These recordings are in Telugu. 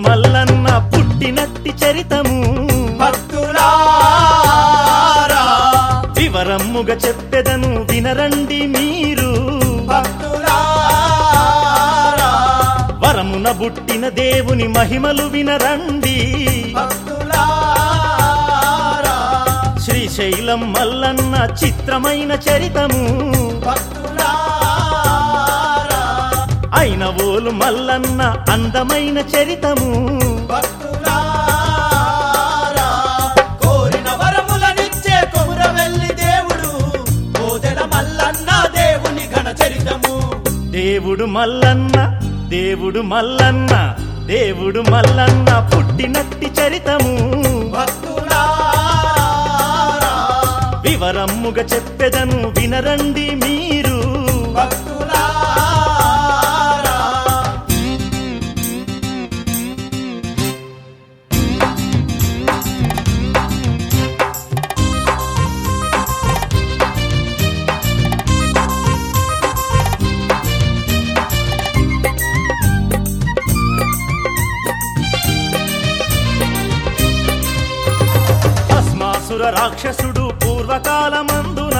మల్లన్న పుట్టినట్టి చరితము భక్తులారా వివరమ్ముగా చెప్పెదను వినరండి మీరు భక్తులారా వరమున బుట్టిన దేవుని మహిమలు వినరండి భక్తులారా శ్రీశైలం మల్లన్న చిత్రమైన చరితము భక్తులారా అయిన ఓలు మల్లన్న అందమైన చరితము భక్తులారా కోరిన వరములనిచ్చే కొమురవెల్లి దేవుడు కోదెల మల్లన్న దేవుని ఘన చరితము దేవుడు మల్లన్న దేవుడు మల్లన్న దేవుడు మల్లన్న పుట్టినట్టి చరితము భక్తులారా వివరమ్ముగా చెప్పెదను వినరండి మీరు భక్తులారా భస్మాసుర రాక్షసుడు పూర్వకాలమందున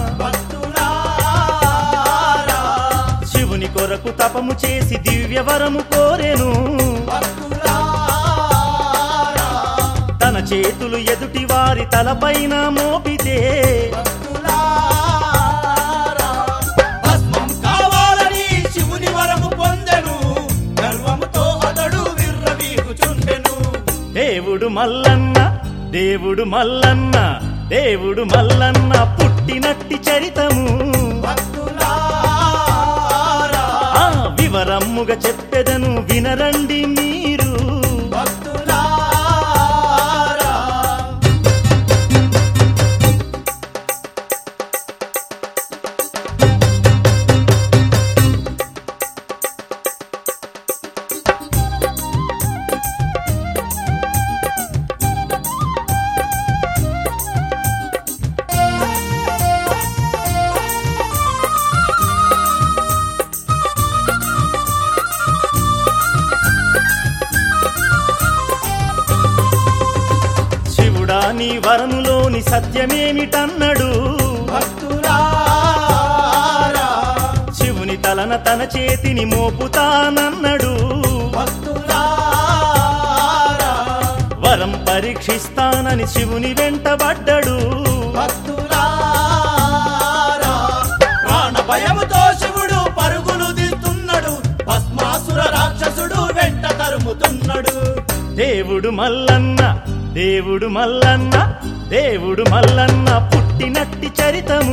భక్తులారా శివుని కొరకు తపము చేసి దివ్యవరము కోరెను భక్తులారా తన చేతులు ఎదుటి వారి తలపైన మోపితే భక్తులారా భస్మం కావాలని శివుని వరము పొందెను గర్వముతో అతడు విర్రవీగుచుండెను దేవుడు మల్లన్న దేవుడు మల్లన్న దేవుడు మల్లన్న పుట్టినట్టి చరితము భక్తులారా ఆ వివరమ్ముగా చెప్పెదను వినరండి మీరు భక్తులారా శివుడా నీ వరములోని సత్యమేమిటన్నడు భక్తులారా శివుని తలన తన చేతిని మోపుతానన్నడు భక్తులారా వరం పరీక్షిస్తానని శివుని వెంటబడ్డడు భక్తులారా ప్రాణ భయముతో శివుడు పరుగులు తీస్తున్నాడు భస్మాసుర రాక్షసుడు వెంట తరుముతున్నాడు దేవుడు మల్లన్న దేవుడు మల్లన్న దేవుడు మల్లన్న పుట్టినట్టి చరితము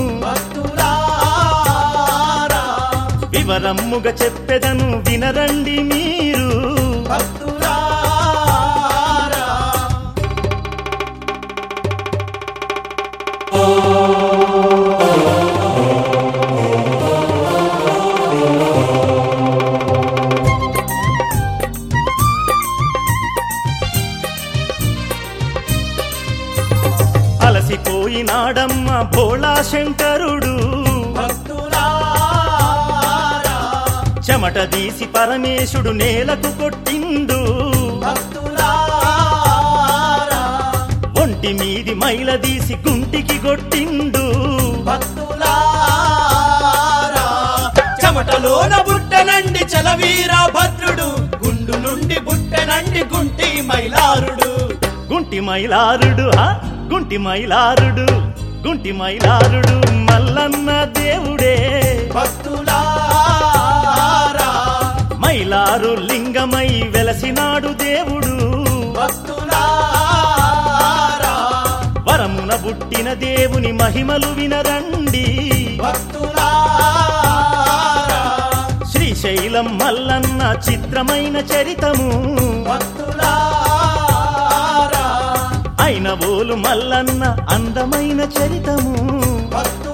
భక్తులారా వివరమ్ముగా చెప్పెదను వినరండి మీరు భక్తులారా అలసిపోయినాడమ్మ భోళా శంకరుడు భక్తులారా చెమట తీసి పరమేశుడు నేలకు కొట్టిండు భక్తులారా ఒంటి మీది మైల తీసి గుంటికి కొట్టిండు భక్తులారా చెమటలోన బుట్టనండి చలవీర భద్రుడు గుండు నుండి బుట్టనండి గుంటి మైలారుడు గుంటి మైలారుడు ఆ గుంటి మైలారుడు గుంటి మైలారుడు మల్లన్న దేవుడే భక్తులారా మైలారు లింగమై వెలసినాడు దేవుడు భక్తులారా వరమున బుట్టిన దేవుని మహిమలు వినరండి భక్తులారా శ్రీశైలం మల్లన్న చిత్రమైన చరితము భక్తులారా అయిన బోలు మల్లన్న అందమైన చరితము భక్తులారా